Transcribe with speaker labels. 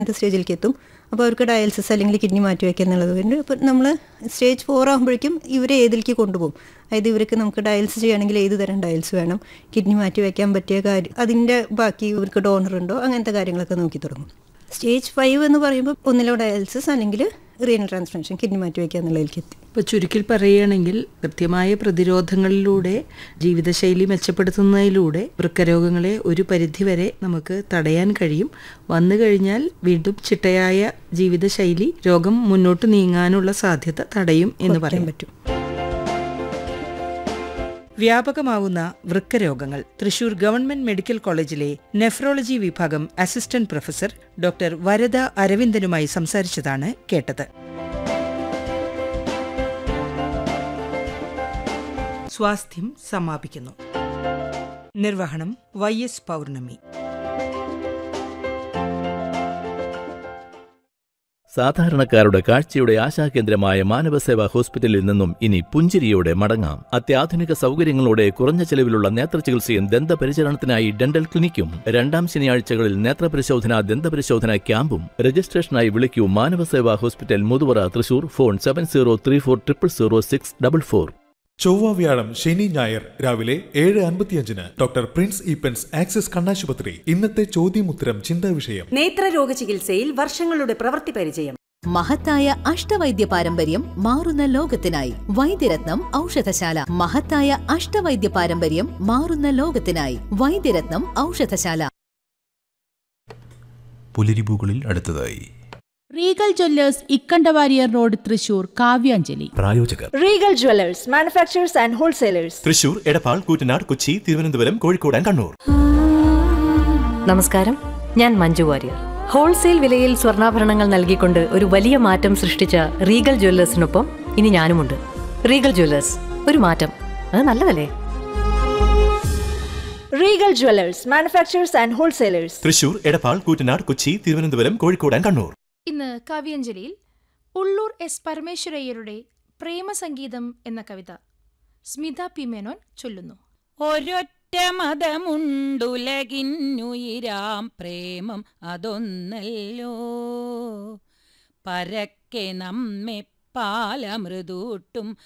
Speaker 1: അങ്ങനത്തെ സ്റ്റേജിലേക്ക് എത്തും അപ്പോൾ അവർക്ക് ഡയാലിസിസ് അല്ലെങ്കിൽ കിഡ്നി മാറ്റി വയ്ക്കുക എന്നുള്ളത് കൊണ്ട് അപ്പോൾ നമ്മൾ സ്റ്റേജ് ഫോർ ആകുമ്പോഴേക്കും ഇവരെ ഏതിലേക്ക് കൊണ്ടുപോകും അതായത് ഇവർക്ക് നമുക്ക് ഡയാലിസിസ് ചെയ്യണമെങ്കിൽ ഏത് തരം ഡയാലിസ് വേണം കിഡ്നി മാറ്റി വയ്ക്കാൻ പറ്റിയ കാര്യം അതിൻ്റെ ബാക്കി ഇവർക്ക് ഡോണർ ഉണ്ടോ അങ്ങനത്തെ കാര്യങ്ങളൊക്കെ നോക്കി തുടങ്ങും സ്റ്റേജ് ഫൈവ് എന്ന് പറയുമ്പോൾ ഒന്നിലോ ഡയാലിസിസ് അല്ലെങ്കിൽ റീനൽ ട്രാൻസ്പ്ലാന്റേഷൻ കിഡ്നി മാറ്റി വയ്ക്കുക എന്നുള്ളതിലേക്ക് എത്തി
Speaker 2: ഇപ്പോൾ ചുരുക്കിൽ പറയുകയാണെങ്കിൽ കൃത്യമായ പ്രതിരോധങ്ങളിലൂടെ ജീവിതശൈലി മെച്ചപ്പെടുത്തുന്നതിലൂടെ വൃക്കരോഗങ്ങളെ ഒരു പരിധിവരെ നമുക്ക് തടയാൻ കഴിയും വന്നു കഴിഞ്ഞാൽ വീണ്ടും ചിട്ടയായ ജീവിതശൈലി രോഗം മുന്നോട്ട് നീങ്ങാനുള്ള സാധ്യത തടയും എന്ന് പറയാൻ
Speaker 1: പറ്റും
Speaker 2: വ്യാപകമാവുന്ന വൃക്കരോഗങ്ങൾ തൃശൂർ ഗവൺമെന്റ് മെഡിക്കൽ കോളേജിലെ നെഫ്രോളജി വിഭാഗം അസിസ്റ്റന്റ് പ്രൊഫസർ ഡോക്ടർ വരദ അരവിന്ദനുമായി സംസാരിച്ചതാണ് കേട്ടത് സ്വാസ്ഥ്യം സമാപിക്കുന്നു നിർവഹണം വൈ എസ് പൗർണമി
Speaker 3: സാധാരണക്കാരുടെ കാഴ്ചയുടെ ആശാകേന്ദ്രമായ മാനവസേവാ ഹോസ്പിറ്റലിൽ നിന്നും ഇനി പുഞ്ചിരിയോടെ മടങ്ങാം അത്യാധുനിക സൗകര്യങ്ങളോടെ കുറഞ്ഞ ചെലവിലുള്ള നേത്രചികിത്സയും ദന്തപരിചരണത്തിനായി ഡെന്റൽ ക്ലിനിക്കും രണ്ടാം ശനിയാഴ്ചകളിൽ നേത്രപരിശോധന ദന്തപരിശോധന ക്യാമ്പും രജിസ്ട്രേഷനായി വിളിക്കൂ Manavaseva hospital Muthuvara Thrissur phone seven zero three four triple zero six double four
Speaker 4: ചൊവ്വ വ്യാഴം ശനി ഞായർ രാവിലെ ഏഴ് അൻപത്തിയഞ്ചിന് ഡോക്ടർ പ്രിൻസ് ഈപ്പൻസ് ആക്സിസ് കണ്ണാശുപത്രി ഇന്നത്തെ ചോദ്യമുത്തരം ചിന്താ വിഷയം
Speaker 5: നേത്രരോഗ ചികിത്സയിൽ വർഷങ്ങളുടെ പ്രവൃത്തി പരിചയം
Speaker 6: മഹത്തായ അഷ്ടവൈദ്യ പാരമ്പര്യം മാറുന്ന ലോകത്തിനായി വൈദ്യരത്നം ഔഷധശാല മഹത്തായ അഷ്ടവൈദ്യ പാരമ്പര്യം മാറുന്ന ലോകത്തിനായി വൈദ്യരത്നം ഔഷധശാല
Speaker 7: പുലരിപൂകളിൽ അടുത്തതായി
Speaker 8: Regal Jewellers Ikkandavariar road Thrissur Kavyanjali
Speaker 7: പ്രായോജകർ
Speaker 9: Regal Jewellers manufacturers and wholesalers
Speaker 7: Thrissur Edappal Koottanad Kochi Thiruvananthapuram Kozhikode and Kannur
Speaker 5: നമസ്കാരം ഞാൻ മഞ്ജു വാര്യർ ഹോൾസെയിൽ വിലയിൽ സ്വർണ്ണാഭരണങ്ങൾ നൽകിക്കൊണ്ട് ഒരു വലിയ മാറ്റം സൃഷ്ടിച്ച റീഗൽ ജ്വല്ലേഴ്സിനൊപ്പം ഇനി ഞാനുമുണ്ട് റീഗൽ ജ്വല്ലേഴ്സ് ഒരു മാറ്റം അത് നല്ലതല്ലേ
Speaker 9: Regal Jewellers manufacturers and wholesalers
Speaker 7: Thrissur Edappal Koottanad Kochi Thiruvananthapuram Kozhikode and Kannur
Speaker 8: ഇന്ന് കാവ്യാഞ്ജലിയിൽ ഉള്ളൂർ എസ് പരമേശ്വരയ്യരുടെ പ്രേമസംഗീതം എന്ന കവിത സ്മിത പി മേനോൻ ചൊല്ലുന്നു
Speaker 10: ഒരൊറ്റ മതമുണ്ടുലകിന്നുയിരാം പ്രേമം അതൊന്നല്ലോ പരക്കെ നമ്മെ പാലമൃദൂട്ടും